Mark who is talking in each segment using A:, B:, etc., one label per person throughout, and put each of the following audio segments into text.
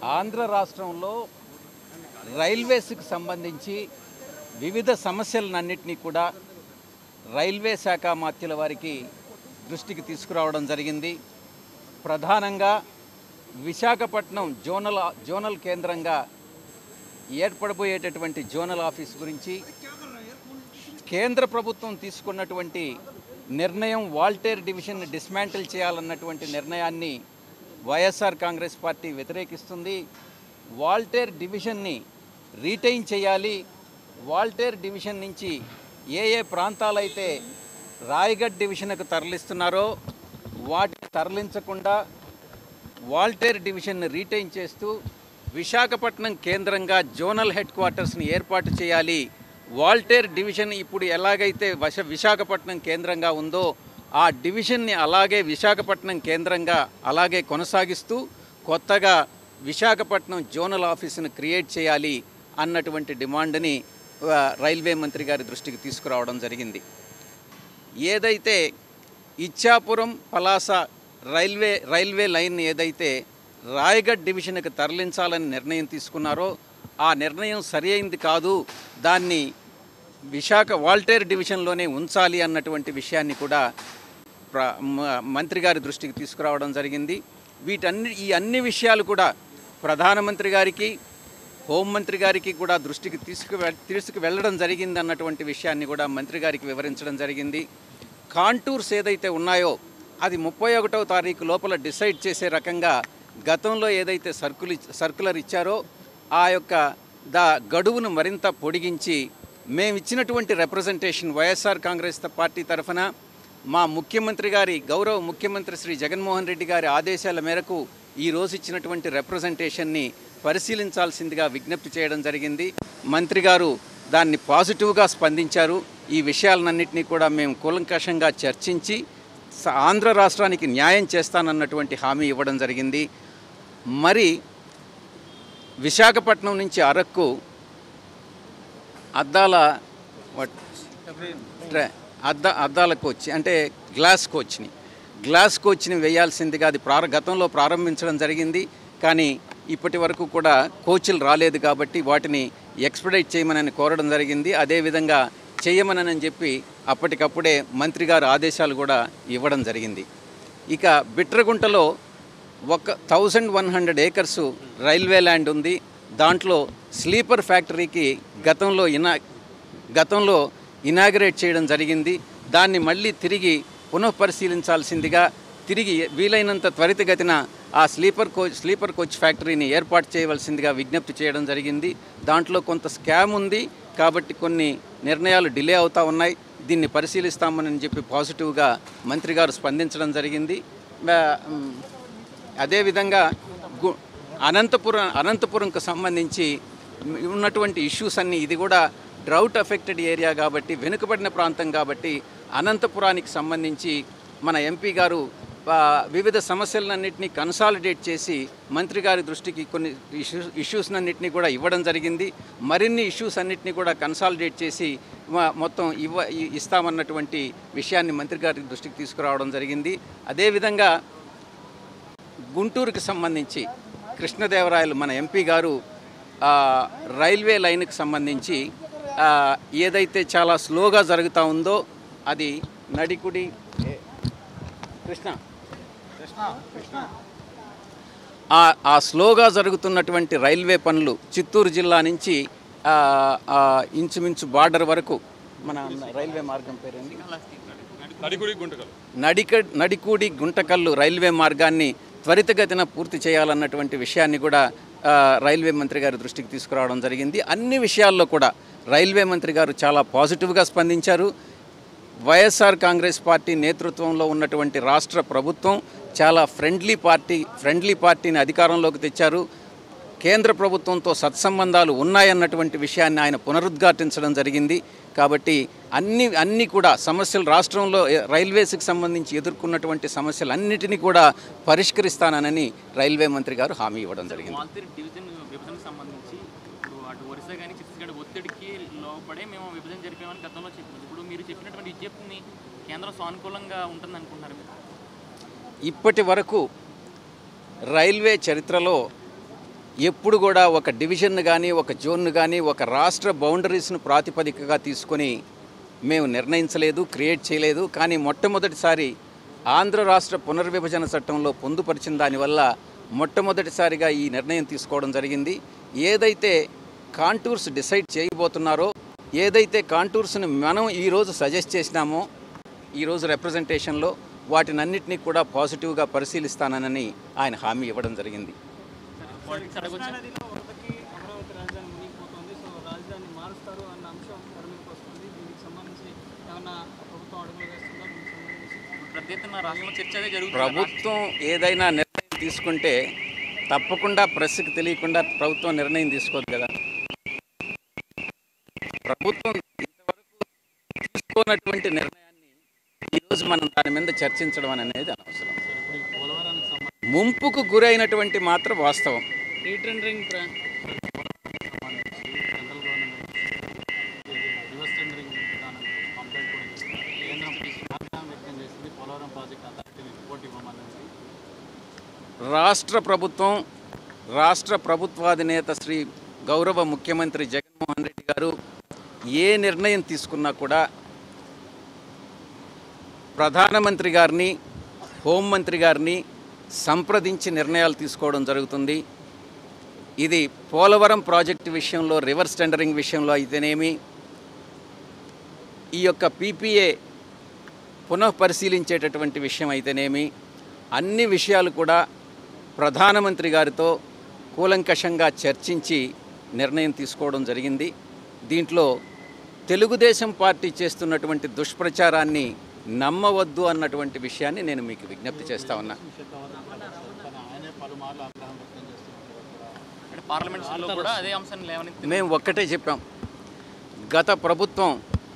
A: ఆంధ్ర రాష్ట్రంలో రైల్వేస్కి సంబంధించి వివిధ సమస్యలన్నింటినీ కూడా రైల్వే శాఖ మాత్యుల వారికి దృష్టికి తీసుకురావడం జరిగింది ప్రధానంగా విశాఖపట్నం జోనల్ జోనల్ కేంద్రంగా ఏర్పడబోయేటటువంటి జోనల్ ఆఫీస్ గురించి కేంద్ర ప్రభుత్వం తీసుకున్నటువంటి నిర్ణయం వాల్టేర్ డివిజన్ డిస్మాంటిల్ చేయాలన్నటువంటి నిర్ణయాన్ని వైఎస్ఆర్ కాంగ్రెస్ పార్టీ వ్యతిరేకిస్తుంది వాల్టేర్ డివిజన్ని రీటైన్ చేయాలి వాల్టేర్ డివిజన్ నుంచి ఏ ఏ ప్రాంతాలైతే రాయగఢ్ డివిజన్కు తరలిస్తున్నారో వాటిని తరలించకుండా వాల్టేర్ డివిజన్ని రీటైన్ చేస్తూ విశాఖపట్నం కేంద్రంగా జోనల్ హెడ్ క్వార్టర్స్ని ఏర్పాటు చేయాలి వాల్టేర్ డివిజన్ ఇప్పుడు ఎలాగైతే వశ విశాఖపట్నం కేంద్రంగా ఉందో ఆ డివిజన్ని అలాగే విశాఖపట్నం కేంద్రంగా అలాగే కొనసాగిస్తూ కొత్తగా విశాఖపట్నం జోనల్ ఆఫీసును క్రియేట్ చేయాలి అన్నటువంటి డిమాండ్ని ఆ, రైల్వే మంత్రి గారి దృష్టికి తీసుకురావడం జరిగింది ఏదైతే Ichchapuram Palasa railway railway line ఏదైతే రాయగఢ్ డివిజన్కి తరలించాలని నిర్ణయం తీసుకున్నారో ఆ నిర్ణయం సరి అయింది కాదు దాన్ని విశాఖ వాల్టేర్ డివిజన్లోనే ఉంచాలి అన్నటువంటి విషయాన్ని కూడా ప్ర మ- మంత్రి గారి దృష్టికి తీసుకురావడం జరిగింది వీటన్ని ఈ అన్ని విషయాలు కూడా ప్రధానమంత్రి గారికి హోంమంత్రి గారికి కూడా దృష్టికి తీసుకు తీసుకు వెళ్ళడం జరిగింది అన్నటువంటి విషయాన్ని కూడా మంత్రి గారికి వివరించడం జరిగింది కాంటూర్స్ ఏదైతే ఉన్నాయో అది ముప్పై ఒకటవ తారీఖు లోపల డిసైడ్ చేసే రకంగా గతంలో ఏదైతే సర్కుల్ ఇచ్- సర్కులర్ ఇచ్చారో ఆ యొక్క దా గడువును మరింత పొడిగించి మేము ఇచ్చినటువంటి రిప్రజెంటేషన్ వైఎస్ఆర్ కాంగ్రెస్ పార్టీ తరఫున మా ముఖ్యమంత్రి గారి గౌరవ ముఖ్యమంత్రి శ్రీ జగన్మోహన్ రెడ్డి గారి ఆదేశాల మేరకు ఈ రోజు ఇచ్చినటువంటి రిప్రజెంటేషన్ని పరిశీలించాల్సిందిగా విజ్ఞప్తి చేయడం జరిగింది మంత్రి గారు దాన్ని పాజిటివ్గా స్పందించారు ఈ విషయాలన్నింటినీ కూడా మేము కూలంకషంగా చర్చించి స- ఆంధ్ర రాష్ట్రానికి న్యాయం చేస్తానన్నటువంటి హామీ ఇవ్వడం జరిగింది మరి విశాఖపట్నం నుంచి అరకు అద్దాల వట్- ట్ర- అద్ద అద్దాల కోచ్ అంటే గ్లాస్ కోచ్ని గ్లాస్ కోచ్ని వేయాల్సిందిగా అది ప్రార గతంలో ప్రారంభించడం జరిగింది కానీ ఇప్పటి వరకు కూడా కోచ్లు రాలేదు కాబట్టి వాటిని ఎక్స్పెడైట్ చేయమని కోరడం జరిగింది అదేవిధంగా చేయమనని చెప్పి అప్పటికప్పుడే మంత్రి గారు ఆదేశాలు కూడా ఇవ్వడం జరిగింది ఇక బిట్రగుంటలో ఒక thousand one hundred acres railway land ఉంది దాంట్లో స్లీపర్ ఫ్యాక్టరీకి గతంలో ఇనా గతంలో ఇనాగరేట్ చేయడం జరిగింది దాన్ని మళ్ళీ తిరిగి పునఃపరిశీలించాల్సిందిగా తిరిగి వీలైనంత త్వరితగతిన ఆ స్లీపర్ కోచ్ స్లీపర్ కోచ్ ఫ్యాక్టరీని ఏర్పాటు చేయవలసిందిగా విజ్ఞప్తి చేయడం జరిగింది దాంట్లో కొంత స్కామ్ ఉంది కాబట్టి కొన్ని నిర్ణయాలు డిలే అవుతా ఉన్నాయి దీన్ని పరిశీలిస్తామని చెప్పి పాజిటివ్గా మంత్రి గారు స్పందించడం జరిగింది మ- మ్, అదేవిధంగా గు అనంతపురం అనంతపురంకు సంబంధించి ఉన్నటువంటి ఇష్యూస్ అన్నీ ఇది కూడా డ్రౌట్ అఫెక్టెడ్ ఏరియా కాబట్టి వెనుకబడిన ప్రాంతం కాబట్టి అనంతపురానికి సంబంధించి మన ఎంపీ గారు ఆ, వివిధ సమస్యలన్నింటినీ కన్సాలిడేట్ చేసి మంత్రి గారి దృష్టికి కొన్ని ఇష్యూస్ ఇష్యూస్నన్నింటినీ కూడా ఇవ్వడం జరిగింది మరిన్ని ఇష్యూస్ అన్నింటినీ కూడా కన్సాలిడేట్ చేసి మ- మొత్తం ఇవ్వ ఇ- ఇస్తామన్నటువంటి విషయాన్ని మంత్రి గారి దృష్టికి తీసుకురావడం జరిగింది అదేవిధంగా గుంటూరుకి సంబంధించి కృష్ణదేవరాయలు మన ఎంపీ గారు ఆ, రైల్వే లైన్కి సంబంధించి ఆ, ఏదైతే చాలా స్లోగా జరుగుతూ ఉందో అది నడికుడి ఏ, కృష్ణ ఆ ఆ స్లోగా జరుగుతున్నటువంటి రైల్వే పనులు చిత్తూరు జిల్లా నుంచి ఆ, ఆ, ఇంచుమించు బార్డర్ వరకు మన రైల్వే మార్గం పేరేంటి
B: నడికుడి గుంటకల్
A: నడిక నడికూడి గుంటకల్లు రైల్వే మార్గాన్ని త్వరితగతిన పూర్తి చేయాలన్నటువంటి విషయాన్ని కూడా ఆ, రైల్వే మంత్రి గారి దృష్టికి తీసుకురావడం జరిగింది అన్ని విషయాల్లో కూడా రైల్వే మంత్రి గారు చాలా పాజిటివ్గా స్పందించారు వైఎస్ఆర్ కాంగ్రెస్ పార్టీ నేతృత్వంలో ఉన్నటువంటి రాష్ట్ర ప్రభుత్వం చాలా ఫ్రెండ్లీ పార్టీ ఫ్రెండ్లీ పార్టీని అధికారంలోకి తెచ్చారు కేంద్ర ప్రభుత్వంతో సత్సంబంధాలు ఉన్నాయన్నటువంటి విషయాన్ని ఆయన పునరుద్ఘాటించడం జరిగింది కాబట్టి అన్ని అన్ని కూడా సమస్యలు రాష్ట్రంలో ఏ- రైల్వేస్కి సంబంధించి ఎదుర్కొన్నటువంటి సమస్యలన్నిటినీ కూడా పరిష్కరిస్తానని రైల్వే మంత్రి గారు హామీ ఇవ్వడం జరిగింది
C: వాల్తేరు డివిజన్ విభజనకు సంబంధించి ఇప్పుడు అటు ఒరిస్సా కానీ ఛత్తీస్గఢ్ ఒత్తిడికి లోపడే మేము విభజన జరిపామని గతంలో చెప్పింది ఇప్పుడు మీరు చెప్పినటువంటి విజ్ఞప్తిని కేంద్రం సానుకూలంగా ఉంటుంది అనుకుంటున్నారు మీరు?
A: ఇప్పటి వరకు రైల్వే చరిత్రలో ఎప్పుడు కూడా ఒక డివిజన్ కానీ ఒక జోన్ను కానీ ఒక రాష్ట్ర బౌండరీస్ను ప్రాతిపదికగా తీసుకొని మేము నిర్ణయించలేదు క్రియేట్ చేయలేదు కానీ మొట్టమొదటిసారి ఆంధ్ర రాష్ట్ర పునర్విభజన చట్టంలో పొందుపరిచిన దానివల్ల మొట్టమొదటిసారిగా ఈ నిర్ణయం తీసుకోవడం జరిగింది ఏదైతే కాంటూర్స్ డిసైడ్ చేయబోతున్నారో ఏదైతే కాంటూర్స్ని మనం ఈరోజు సజెస్ట్ చేసినామో ఈరోజు రిప్రజెంటేషన్లో వాటినన్నింటినీ కూడా పాజిటివ్గా పరిశీలిస్తానని ఆయన హామీ ఇవ్వడం జరిగింది
C: పాలిటిక్స్ అడగొచ్చా
D: నదిలో వరదకి అమరావతి రాజధాని మునిగిపోతుంది సో రాజధాని మారుస్తారు అన్న అంశం తెర మీదకి వస్తుంది దీనికి సంబంధించి ఏమన్నా ప్రభుత్వం అడుగులు వేస్తుందా దీనికి సంబంధించి
C: పెద్ద ఎత్తున రాష్ట్రంలో చర్చ అదే జరుగుతుంది
A: ప్రభుత్వం ఏదైనా నిర్ణయం తీసుకుంటే తప్పకుండా ప్రెస్కి తెలియకుండా ప్రభుత్వం నిర్ణయం తీసుకోదు కదా ప్రభుత్వం ఇంతవరకు తీసుకోనటువంటి నిర్ణయాన్ని ఈరోజు మనం దాని మీద చర్చించడం అనేది అనవసరం ముంపుకు గురైనటువంటి మాత్రం వాస్తవం
D: రీటెండరింగ్
E: రివర్స్ టెండరింగ్ విధానం కంప్లైంట్ కూడా చేసింది కేంద్రం ఆగ్రహం వ్యక్తం చేసింది పోలవరం ప్రాజెక్ట్ అథారిటీని రిపోర్ట్ ఇవ్వమన్నది
A: రాష్ట్ర ప్రభుత్వం రాష్ట్ర ప్రభుత్వాధినేత శ్రీ గౌరవ ముఖ్యమంత్రి జగన్మోహన్ రెడ్డి గారు ఏ నిర్ణయం తీసుకున్నా కూడా ప్రధానమంత్రి గారిని హోంమంత్రి గారిని సంప్రదించి నిర్ణయాలు తీసుకోవడం జరుగుతుంది ఇది పోలవరం ప్రాజెక్టు విషయంలో రివర్స్ టెండరింగ్ విషయంలో అయితేనేమి ఈ యొక్క పీపీఏ పునఃపరిశీలించేటటువంటి విషయం అయితేనేమి అన్ని విషయాలు కూడా ప్రధానమంత్రి గారితో కూలంకషంగా చర్చించి నిర్ణయం తీసుకోవడం జరిగింది దీంట్లో తెలుగుదేశం పార్టీ చేస్తున్నటువంటి దుష్ప్రచారాన్ని నమ్మవద్దు అన్నటువంటి విషయాన్ని నేను మీకు విజ్ఞప్తి చేస్తా ఉన్నా
E: కానీ ఆయనే పలుమార్లు ఆగ్రహం వ్యక్తం చేస్తున్నారు
C: అంటే పార్లమెంట్స్లో కూడా అదే అంశాన్ని లేవనెత్తి
A: మేము ఒక్కటే చెప్పాం గత ప్రభుత్వం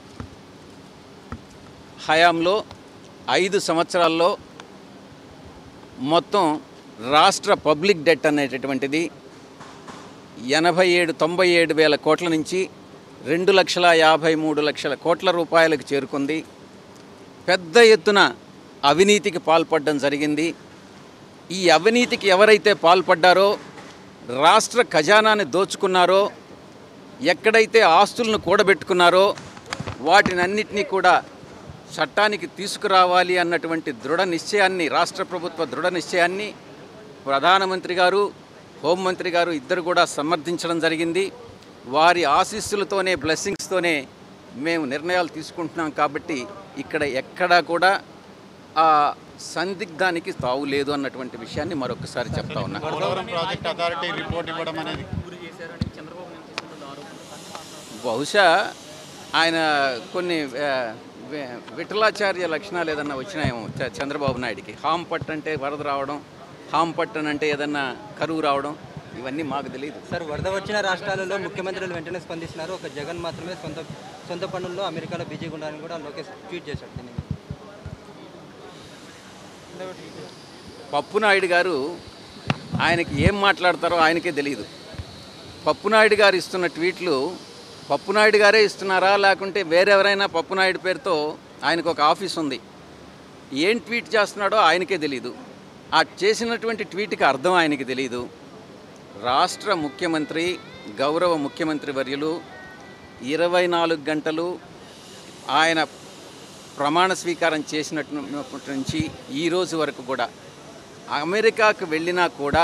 A: హయాంలో ఐదు సంవత్సరాల్లో మొత్తం రాష్ట్ర పబ్లిక్ డెట్ అనేటటువంటిది ఎనభై ఏడు తొంభై ఏడు వేల కోట్ల నుంచి రెండు లక్షల యాభై మూడు లక్షల కోట్ల రూపాయలకు చేరుకుంది పెద్ద ఎత్తున అవినీతికి పాల్పడడం జరిగింది ఈ అవినీతికి ఎవరైతే పాల్పడ్డారో రాష్ట్ర ఖజానాని దోచుకున్నారో ఎక్కడైతే ఆస్తులను కూడబెట్టుకున్నారో వాటినన్నిటినీ కూడా చట్టానికి తీసుకురావాలి అన్నటువంటి దృఢ నిశ్చయాన్ని రాష్ట్ర ప్రభుత్వ దృఢ నిశ్చయాన్ని ప్రధానమంత్రి గారు హోంమంత్రి గారు ఇద్దరు కూడా సమర్థించడం జరిగింది వారి ఆశీస్సులతోనే బ్లెస్సింగ్స్తోనే మేము నిర్ణయాలు తీసుకుంటున్నాం కాబట్టి ఇక్కడ ఎక్కడా కూడా ఆ సందిగ్ధానికి తావు లేదు అన్నటువంటి విషయాన్ని మరొకసారి చెప్తా ఉన్నా
E: పోలవరం ప్రాజెక్ట్ అథారిటీ రిపోర్ట్ ఇవ్వడం అనేది
C: గురి చేశారని చంద్రబాబు నాయుడు చేస్తున్న ఆరోపణలు
A: బహుశా ఆయన కొన్ని ఆ, వి- విఠలాచార్య లక్షణాలు ఏదన్నా వచ్చినాయేమో చ- చంద్రబాబు నాయుడికి హామ్ పట్ అంటే వరద రావడం హామ్ పట్టన్ అంటే ఏదన్నా కరువు రావడం ఇవన్నీ మాకు తెలియదు
F: సార్ వరద వచ్చిన రాష్ట్రాలలో ముఖ్యమంత్రులు వెంటనే స్పందిస్తున్నారు ఒక జగన్ మాత్రమే సొంత సొంత పనుల్లో అమెరికాలో బిజీగా ఉండాలని కూడా లోకేష్ ట్వీట్ చేశాడు దీన్ని
A: పప్పునాయుడు గారు ఆయనకి ఏం మాట్లాడతారో ఆయనకే తెలియదు పప్పునాయుడు గారు ఇస్తున్న ట్వీట్లు పప్పునాయుడు గారే ఇస్తున్నారా లేకుంటే వేరెవరైనా పప్పునాయుడు పేరుతో ఆయనకు ఒక ఆఫీస్ ఉంది ఏం ట్వీట్ చేస్తున్నాడో ఆయనకే తెలియదు ఆ చేసినటువంటి ట్వీట్కి అర్థం ఆయనకి తెలియదు రాష్ట్ర ముఖ్యమంత్రి గౌరవ ముఖ్యమంత్రి వర్యులు ఇరవై నాలుగు గంటలు ఆయన ప్రమాణ స్వీకారం చేసినప్పటి నుంచి ఈ రోజు వరకు కూడా అమెరికాకు వెళ్ళినా కూడా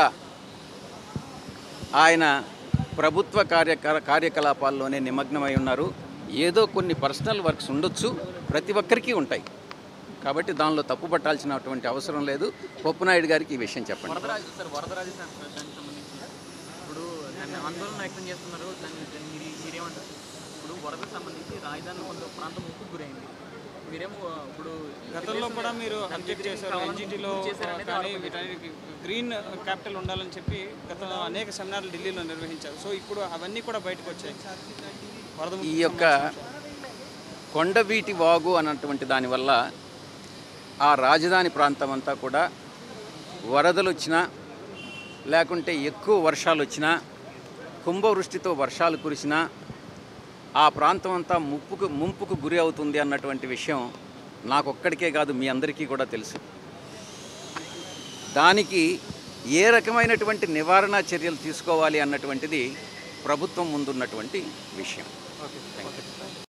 A: ఆయన ప్రభుత్వ కార్య కార్యకలాపాల్లోనే నిమగ్నమై ఉన్నారు ఏదో కొన్ని పర్సనల్ వర్క్స్ ఉండొచ్చు ప్రతి ఒక్కరికి ఉంటాయి కాబట్టి దానిలో తప్పు పట్టాల్సినటువంటి అవసరం లేదు పొప్పునాయుడు గారికి ఈ విషయం చెప్పండి
C: వరదరాజు సార్ వరదరాజు సార్ దానికి సంబంధించి ఇప్పుడు దాన్ని ఆందోళన వ్యక్తం చేస్తున్నారు దాన్ని దాన్ని మీరు మీరేమంటారు ఇప్పుడు వరదకు సంబంధించి రాజధాని కొంత ప్రాంతం ముప్పు గురైంది మీరేమో ఇప్పుడు
D: గతంలో కూడా మీరు
C: దాన్ని
D: అబ్జెక్ట్
C: వ్యతిరేకించి
D: చేశారు
C: కావాలని
D: ఎన్జిటిలో
C: ముప్పు చేశారనేది
D: కానీ
C: ఆరోపణ.
D: వీటన్నిటికీ గ్రీన్ క్యాపిటల్ ఉండాలని చెప్పి గతంలో అనేక సెమినార్లు ఢిల్లీలో నిర్వహించారు సో ఇప్పుడు అవన్నీ కూడా బయటకు వచ్చాయి వరద
A: ఈ యొక్క కొండవీటి వాగు అన్నటువంటి దానివల్ల ఆ రాజధాని ప్రాంతం అంతా కూడా వరదలు వచ్చినా లేకుంటే ఎక్కువ వర్షాలు వచ్చినా కుంభవృష్టితో వర్షాలు కురిసినా ఆ ప్రాంతం అంతా ముప్పుకు ముంపుకు గురి అవుతుంది అన్నటువంటి విషయం నాకొక్కడికే కాదు మీ అందరికీ కూడా తెలుసు దానికి ఏ రకమైనటువంటి నివారణ చర్యలు తీసుకోవాలి అన్నటువంటిది ప్రభుత్వం ముందున్నటువంటి విషయం
F: ఓకే ఓకే